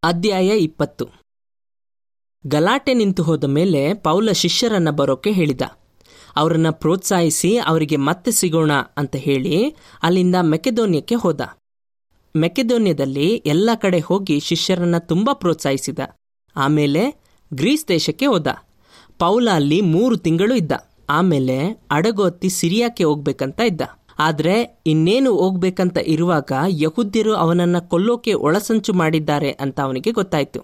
ಅಧ್ಯಾಯ ಇಪ್ಪತ್ತು ಗಲಾಟೆ ನಿಂತು ಹೋದ ಮೇಲೆ ಪೌಲ ಶಿಷ್ಯರನ್ನ ಬರೋಕೆ ಹೇಳಿದ ಅವರನ್ನ ಪ್ರೋತ್ಸಾಹಿಸಿ ಅವರಿಗೆ ಮತ್ತೆ ಸಿಗೋಣ ಅಂತ ಹೇಳಿ ಅಲ್ಲಿಂದ ಮೆಕೆದೋನ್ಯಕ್ಕೆ ಹೋದ ಮೆಕೆದೋನ್ಯದಲ್ಲಿ ಎಲ್ಲ ಕಡೆ ಹೋಗಿ ಶಿಷ್ಯರನ್ನ ತುಂಬಾ ಪ್ರೋತ್ಸಾಹಿಸಿದ ಆಮೇಲೆ ಗ್ರೀಸ್ ದೇಶಕ್ಕೆ ಹೋದ ಪೌಲ ಅಲ್ಲಿ ಮೂರು ತಿಂಗಳು ಇದ್ದ ಆಮೇಲೆ ಹಡಗು ಹತ್ತಿ ಸಿರಿಯಾಕ್ಕೆ ಹೋಗ್ಬೇಕಂತ ಇದ್ದ ಆದ್ರೆ ಇನ್ನೇನು ಹೋಗ್ಬೇಕಂತ ಇರುವಾಗ ಯಹುದ್ಯರು ಅವನನ್ನ ಕೊಲ್ಲೋಕೆ ಒಳಸಂಚು ಮಾಡಿದ್ದಾರೆ ಅಂತ ಅವನಿಗೆ ಗೊತ್ತಾಯ್ತು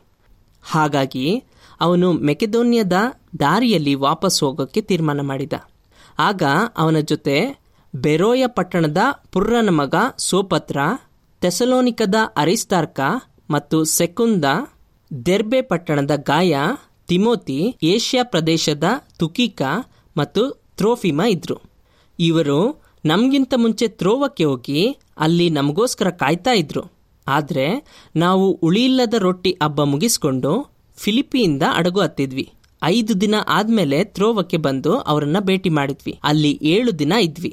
ಹಾಗಾಗಿ ಅವನು ಮೆಕೆದೋನ್ಯದ ದಾರಿಯಲ್ಲಿ ವಾಪಸ್ ಹೋಗೋಕೆ ತೀರ್ಮಾನ ಮಾಡಿದ ಆಗ ಅವನ ಜೊತೆ ಬೆರೋಯ ಪಟ್ಟಣದ ಪುರ್ರನ ಮಗ ಸೋಪತ್ರ ತೆಸಲೋನಿಕದ ಅರಿಸ್ತಾರ್ಕ ಮತ್ತು ಸೆಕುಂದ ದೆರ್ಬೆ ಪಟ್ಟಣದ ಗಾಯ ತಿಮೋತಿ ಏಷ್ಯಾ ಪ್ರದೇಶದ ತುಕಿಕ ಮತ್ತು ಥ್ರೋಫಿಮಾ ಇದ್ರು ಇವರು ನಮಗಿಂತ ಮುಂಚೆ ತ್ರೋವಕ್ಕೆ ಹೋಗಿ ಅಲ್ಲಿ ನಮಗೋಸ್ಕರ ಕಾಯ್ತಾ ಇದ್ರು ಆದ್ರೆ ನಾವು ಉಳಿಯಿಲ್ಲದ ರೊಟ್ಟಿ ಹಬ್ಬ ಮುಗಿಸ್ಕೊಂಡು ಫಿಲಿಪಿಯಿಂದ ಅಡಗು ಹತ್ತಿದ್ವಿ ಐದು ದಿನ ಆದ್ಮೇಲೆ ತ್ರೋವಕ್ಕೆ ಬಂದು ಅವರನ್ನ ಭೇಟಿ ಮಾಡಿದ್ವಿ ಅಲ್ಲಿ ಏಳು ದಿನ ಇದ್ವಿ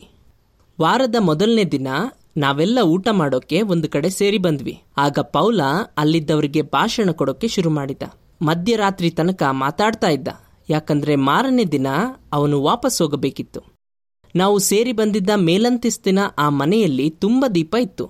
ವಾರದ ಮೊದಲನೇ ದಿನ ನಾವೆಲ್ಲ ಊಟ ಮಾಡೋಕೆ ಒಂದು ಕಡೆ ಸೇರಿ ಬಂದ್ವಿ ಆಗ ಪೌಲ ಅಲ್ಲಿದ್ದವರಿಗೆ ಭಾಷಣ ಕೊಡೋಕೆ ಶುರು ಮಾಡಿದ ಮಧ್ಯರಾತ್ರಿ ತನಕ ಮಾತಾಡ್ತಾ ಇದ್ದ ಯಾಕಂದ್ರೆ ಮಾರನೇ ದಿನ ಅವನು ವಾಪಸ್ ಹೋಗಬೇಕಿತ್ತು ನಾವು ಸೇರಿ ಬಂದಿದ್ದ ಮೇಲಂತಿಸ್ತಿನ ಆ ಮನೆಯಲ್ಲಿ ತುಂಬ ದೀಪ ಇತ್ತು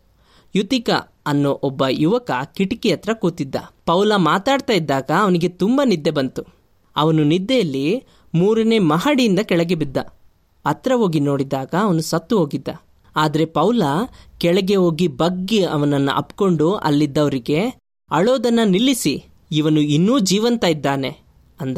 ಯುತಿಕ ಅನ್ನೋ ಒಬ್ಬ ಯುವಕ ಕಿಟಕಿ ಹತ್ರ ಕೂತಿದ್ದ ಪೌಲ ಮಾತಾಡ್ತಾ ಇದ್ದಾಗ ಅವನಿಗೆ ತುಂಬ ನಿದ್ದೆ ಬಂತು ಅವನು ನಿದ್ದೆಯಲ್ಲಿ ಮೂರನೇ ಮಹಡಿಯಿಂದ ಕೆಳಗೆ ಬಿದ್ದ ಹತ್ರ ಹೋಗಿ ನೋಡಿದಾಗ ಅವನು ಸತ್ತು ಹೋಗಿದ್ದ ಆದ್ರೆ ಪೌಲ ಕೆಳಗೆ ಹೋಗಿ ಬಗ್ಗಿ ಅವನನ್ನ ಅಪ್ಕೊಂಡು ಅಲ್ಲಿದ್ದವರಿಗೆ ಅಳೋದನ್ನ ನಿಲ್ಲಿಸಿ ಇವನು ಇನ್ನೂ ಜೀವಂತ ಇದ್ದಾನೆ ಅಂದ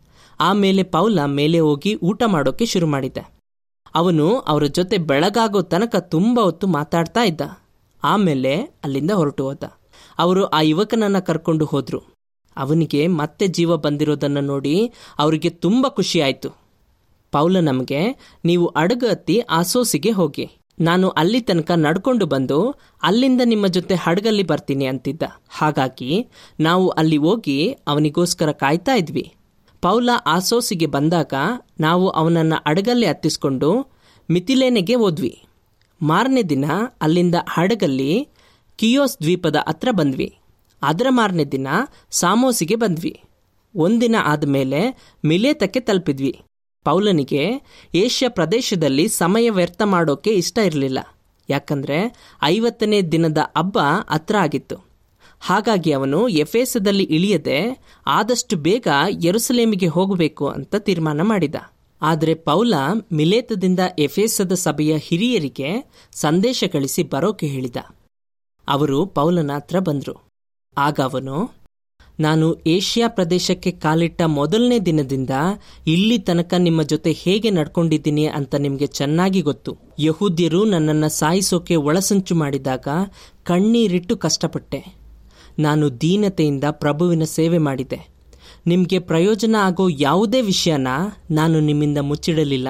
ಆಮೇಲೆ ಪೌಲ ಮೇಲೆ ಹೋಗಿ ಊಟ ಮಾಡೋಕೆ ಶುರು ಮಾಡಿದ ಅವನು ಅವರ ಜೊತೆ ಬೆಳಗಾಗೋ ತನಕ ತುಂಬ ಹೊತ್ತು ಮಾತಾಡ್ತಾ ಇದ್ದ ಆಮೇಲೆ ಅಲ್ಲಿಂದ ಹೊರಟು ಹೋದ ಅವರು ಆ ಯುವಕನನ್ನ ಕರ್ಕೊಂಡು ಹೋದ್ರು ಅವನಿಗೆ ಮತ್ತೆ ಜೀವ ಬಂದಿರೋದನ್ನ ನೋಡಿ ಅವರಿಗೆ ತುಂಬ ಖುಷಿ ಆಯ್ತು ಪೌಲ ನಮಗೆ ನೀವು ಅಡಗು ಹತ್ತಿ ಆಸೋಸಿಗೆ ಹೋಗಿ ನಾನು ಅಲ್ಲಿ ತನಕ ನಡ್ಕೊಂಡು ಬಂದು ಅಲ್ಲಿಂದ ನಿಮ್ಮ ಜೊತೆ ಹಡಗಲ್ಲಿ ಬರ್ತೀನಿ ಅಂತಿದ್ದ ಹಾಗಾಗಿ ನಾವು ಅಲ್ಲಿ ಹೋಗಿ ಅವನಿಗೋಸ್ಕರ ಕಾಯ್ತಾ ಇದ್ವಿ ಪೌಲ ಆಸೋಸಿಗೆ ಬಂದಾಗ ನಾವು ಅವನನ್ನ ಅಡಗಲ್ಲಿ ಹತ್ತಿಸ್ಕೊಂಡು ಮಿತಿಲೇನೆಗೆ ಹೋದ್ವಿ ಮಾರನೇ ದಿನ ಅಲ್ಲಿಂದ ಹಡಗಲ್ಲಿ ಕಿಯೋಸ್ ದ್ವೀಪದ ಹತ್ರ ಬಂದ್ವಿ ಅದರ ಮಾರನೇ ದಿನ ಸಾಮೋಸಿಗೆ ಬಂದ್ವಿ ಒಂದಿನ ಆದಮೇಲೆ ಮಿಲೇತಕ್ಕೆ ತಲುಪಿದ್ವಿ ಪೌಲನಿಗೆ ಏಷ್ಯಾ ಪ್ರದೇಶದಲ್ಲಿ ಸಮಯ ವ್ಯರ್ಥ ಮಾಡೋಕೆ ಇಷ್ಟ ಇರಲಿಲ್ಲ ಯಾಕಂದ್ರೆ ಐವತ್ತನೇ ದಿನದ ಹಬ್ಬ ಹತ್ರ ಆಗಿತ್ತು ಹಾಗಾಗಿ ಅವನು ಎಫೇಸದಲ್ಲಿ ಇಳಿಯದೆ ಆದಷ್ಟು ಬೇಗ ಯರುಸಲೇಮಿಗೆ ಹೋಗಬೇಕು ಅಂತ ತೀರ್ಮಾನ ಮಾಡಿದ ಆದರೆ ಪೌಲ ಮಿಲೇತದಿಂದ ಎಫೇಸದ ಸಭೆಯ ಹಿರಿಯರಿಗೆ ಸಂದೇಶ ಕಳಿಸಿ ಬರೋಕೆ ಹೇಳಿದ ಅವರು ಪೌಲನ ಹತ್ರ ಬಂದರು ಆಗ ಅವನು ನಾನು ಏಷ್ಯಾ ಪ್ರದೇಶಕ್ಕೆ ಕಾಲಿಟ್ಟ ಮೊದಲನೇ ದಿನದಿಂದ ಇಲ್ಲಿ ತನಕ ನಿಮ್ಮ ಜೊತೆ ಹೇಗೆ ನಡ್ಕೊಂಡಿದ್ದೀನಿ ಅಂತ ನಿಮಗೆ ಚೆನ್ನಾಗಿ ಗೊತ್ತು ಯಹೂದ್ಯರು ನನ್ನನ್ನು ಸಾಯಿಸೋಕೆ ಒಳಸಂಚು ಮಾಡಿದಾಗ ಕಣ್ಣೀರಿಟ್ಟು ಕಷ್ಟಪಟ್ಟೆ ನಾನು ದೀನತೆಯಿಂದ ಪ್ರಭುವಿನ ಸೇವೆ ಮಾಡಿದೆ ನಿಮಗೆ ಪ್ರಯೋಜನ ಆಗೋ ಯಾವುದೇ ವಿಷಯನ ನಾನು ನಿಮ್ಮಿಂದ ಮುಚ್ಚಿಡಲಿಲ್ಲ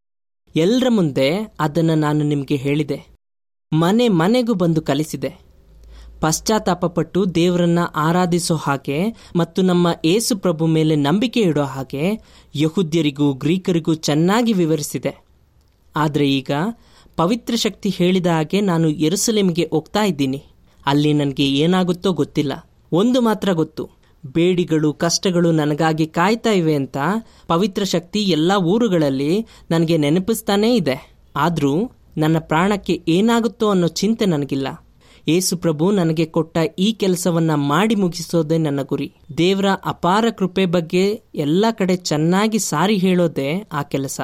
ಎಲ್ಲರ ಮುಂದೆ ಅದನ್ನು ನಾನು ನಿಮಗೆ ಹೇಳಿದೆ ಮನೆ ಮನೆಗೂ ಬಂದು ಕಲಿಸಿದೆ ಪಶ್ಚಾತ್ತಾಪಪಟ್ಟು ದೇವರನ್ನ ಆರಾಧಿಸೋ ಹಾಗೆ ಮತ್ತು ನಮ್ಮ ಏಸು ಪ್ರಭು ಮೇಲೆ ನಂಬಿಕೆ ಇಡೋ ಹಾಗೆ ಯಹುದ್ಯರಿಗೂ ಗ್ರೀಕರಿಗೂ ಚೆನ್ನಾಗಿ ವಿವರಿಸಿದೆ ಆದರೆ ಈಗ ಪವಿತ್ರ ಶಕ್ತಿ ಹೇಳಿದ ಹಾಗೆ ನಾನು ಎರುಸಲೇಮಿಗೆ ಹೋಗ್ತಾ ಇದ್ದೀನಿ ಅಲ್ಲಿ ನನಗೆ ಏನಾಗುತ್ತೋ ಗೊತ್ತಿಲ್ಲ ಒಂದು ಮಾತ್ರ ಗೊತ್ತು ಬೇಡಿಗಳು ಕಷ್ಟಗಳು ನನಗಾಗಿ ಕಾಯ್ತಾ ಇವೆ ಅಂತ ಪವಿತ್ರ ಶಕ್ತಿ ಎಲ್ಲ ಊರುಗಳಲ್ಲಿ ನನಗೆ ನೆನಪಿಸ್ತಾನೇ ಇದೆ ಆದರೂ ನನ್ನ ಪ್ರಾಣಕ್ಕೆ ಏನಾಗುತ್ತೋ ಅನ್ನೋ ಚಿಂತೆ ನನಗಿಲ್ಲ ಏಸು ಪ್ರಭು ನನಗೆ ಕೊಟ್ಟ ಈ ಕೆಲಸವನ್ನ ಮಾಡಿ ಮುಗಿಸೋದೇ ನನ್ನ ಗುರಿ ದೇವರ ಅಪಾರ ಕೃಪೆ ಬಗ್ಗೆ ಎಲ್ಲ ಕಡೆ ಚೆನ್ನಾಗಿ ಸಾರಿ ಹೇಳೋದೇ ಆ ಕೆಲಸ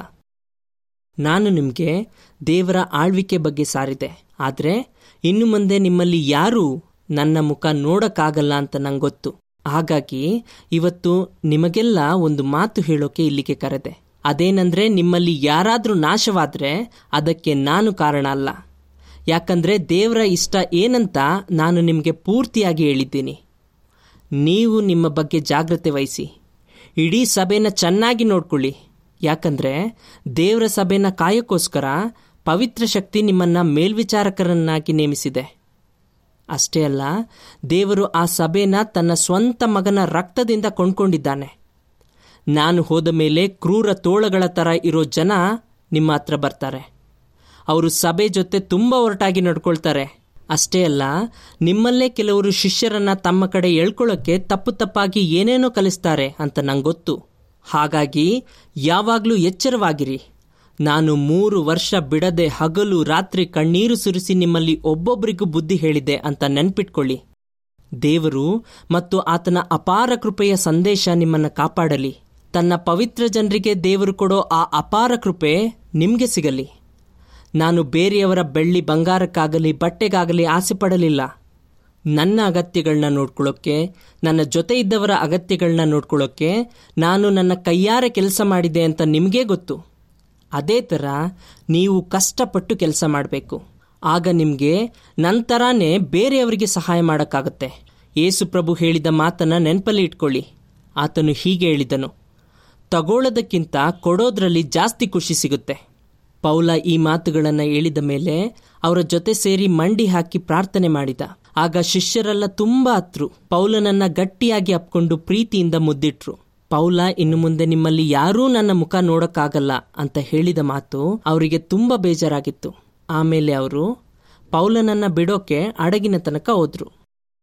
ನಾನು ನಿಮಗೆ ದೇವರ ಆಳ್ವಿಕೆ ಬಗ್ಗೆ ಸಾರಿದೆ ಆದರೆ ಇನ್ನು ಮುಂದೆ ನಿಮ್ಮಲ್ಲಿ ಯಾರೂ ನನ್ನ ಮುಖ ನೋಡಕ್ಕಾಗಲ್ಲ ಅಂತ ನಂಗೆ ಗೊತ್ತು ಹಾಗಾಗಿ ಇವತ್ತು ನಿಮಗೆಲ್ಲ ಒಂದು ಮಾತು ಹೇಳೋಕೆ ಇಲ್ಲಿಗೆ ಕರೆದೆ ಅದೇನಂದ್ರೆ ನಿಮ್ಮಲ್ಲಿ ಯಾರಾದರೂ ನಾಶವಾದ್ರೆ ಅದಕ್ಕೆ ನಾನು ಕಾರಣ ಅಲ್ಲ ಯಾಕಂದ್ರೆ ದೇವರ ಇಷ್ಟ ಏನಂತ ನಾನು ನಿಮಗೆ ಪೂರ್ತಿಯಾಗಿ ಹೇಳಿದ್ದೀನಿ ನೀವು ನಿಮ್ಮ ಬಗ್ಗೆ ಜಾಗ್ರತೆ ವಹಿಸಿ ಇಡೀ ಸಭೆನ ಚೆನ್ನಾಗಿ ನೋಡ್ಕೊಳ್ಳಿ ಯಾಕಂದ್ರೆ ದೇವರ ಸಭೆನ ಕಾಯಕ್ಕೋಸ್ಕರ ಪವಿತ್ರ ಶಕ್ತಿ ನಿಮ್ಮನ್ನ ಮೇಲ್ವಿಚಾರಕರನ್ನಾಗಿ ನೇಮಿಸಿದೆ ಅಷ್ಟೇ ಅಲ್ಲ ದೇವರು ಆ ಸಭೆನ ತನ್ನ ಸ್ವಂತ ಮಗನ ರಕ್ತದಿಂದ ಕೊಂಡ್ಕೊಂಡಿದ್ದಾನೆ ನಾನು ಹೋದ ಮೇಲೆ ಕ್ರೂರ ತೋಳಗಳ ಥರ ಇರೋ ಜನ ನಿಮ್ಮ ಹತ್ರ ಬರ್ತಾರೆ ಅವರು ಸಭೆ ಜೊತೆ ತುಂಬ ಒರಟಾಗಿ ನಡ್ಕೊಳ್ತಾರೆ ಅಷ್ಟೇ ಅಲ್ಲ ನಿಮ್ಮಲ್ಲೇ ಕೆಲವರು ಶಿಷ್ಯರನ್ನ ತಮ್ಮ ಕಡೆ ಎಳ್ಕೊಳ್ಳೋಕೆ ತಪ್ಪು ತಪ್ಪಾಗಿ ಏನೇನೋ ಕಲಿಸ್ತಾರೆ ಅಂತ ನಂಗೆ ಗೊತ್ತು ಹಾಗಾಗಿ ಯಾವಾಗಲೂ ಎಚ್ಚರವಾಗಿರಿ ನಾನು ಮೂರು ವರ್ಷ ಬಿಡದೆ ಹಗಲು ರಾತ್ರಿ ಕಣ್ಣೀರು ಸುರಿಸಿ ನಿಮ್ಮಲ್ಲಿ ಒಬ್ಬೊಬ್ಬರಿಗೂ ಬುದ್ಧಿ ಹೇಳಿದ್ದೆ ಅಂತ ನೆನ್ಪಿಟ್ಕೊಳ್ಳಿ ದೇವರು ಮತ್ತು ಆತನ ಅಪಾರ ಕೃಪೆಯ ಸಂದೇಶ ನಿಮ್ಮನ್ನು ಕಾಪಾಡಲಿ ತನ್ನ ಪವಿತ್ರ ಜನರಿಗೆ ದೇವರು ಕೊಡೋ ಆ ಅಪಾರ ಕೃಪೆ ನಿಮಗೆ ಸಿಗಲಿ ನಾನು ಬೇರೆಯವರ ಬೆಳ್ಳಿ ಬಂಗಾರಕ್ಕಾಗಲಿ ಬಟ್ಟೆಗಾಗಲಿ ಆಸೆ ಪಡಲಿಲ್ಲ ನನ್ನ ಅಗತ್ಯಗಳನ್ನ ನೋಡ್ಕೊಳ್ಳೋಕ್ಕೆ ನನ್ನ ಜೊತೆ ಇದ್ದವರ ಅಗತ್ಯಗಳನ್ನ ನೋಡ್ಕೊಳ್ಳೋಕ್ಕೆ ನಾನು ನನ್ನ ಕೈಯಾರೆ ಕೆಲಸ ಮಾಡಿದೆ ಅಂತ ನಿಮಗೇ ಗೊತ್ತು ಅದೇ ಥರ ನೀವು ಕಷ್ಟಪಟ್ಟು ಕೆಲಸ ಮಾಡಬೇಕು ಆಗ ನಿಮಗೆ ನಂತರನೇ ಬೇರೆಯವರಿಗೆ ಸಹಾಯ ಮಾಡೋಕ್ಕಾಗತ್ತೆ ಯೇಸು ಪ್ರಭು ಹೇಳಿದ ಮಾತನ್ನು ನೆನಪಲ್ಲಿ ಇಟ್ಕೊಳ್ಳಿ ಆತನು ಹೀಗೆ ಹೇಳಿದನು ತಗೊಳ್ಳೋದಕ್ಕಿಂತ ಕೊಡೋದ್ರಲ್ಲಿ ಜಾಸ್ತಿ ಖುಷಿ ಸಿಗುತ್ತೆ ಪೌಲ ಈ ಮಾತುಗಳನ್ನು ಹೇಳಿದ ಮೇಲೆ ಅವರ ಜೊತೆ ಸೇರಿ ಮಂಡಿ ಹಾಕಿ ಪ್ರಾರ್ಥನೆ ಮಾಡಿದ ಆಗ ಶಿಷ್ಯರೆಲ್ಲ ತುಂಬಾ ಹತ್ರು ಪೌಲನನ್ನ ಗಟ್ಟಿಯಾಗಿ ಅಪ್ಕೊಂಡು ಪ್ರೀತಿಯಿಂದ ಮುದ್ದಿಟ್ರು ಪೌಲ ಇನ್ನು ಮುಂದೆ ನಿಮ್ಮಲ್ಲಿ ಯಾರೂ ನನ್ನ ಮುಖ ನೋಡಕ್ಕಾಗಲ್ಲ ಅಂತ ಹೇಳಿದ ಮಾತು ಅವರಿಗೆ ತುಂಬಾ ಬೇಜಾರಾಗಿತ್ತು ಆಮೇಲೆ ಅವರು ಪೌಲನನ್ನ ಬಿಡೋಕೆ ಅಡಗಿನ ತನಕ ಹೋದ್ರು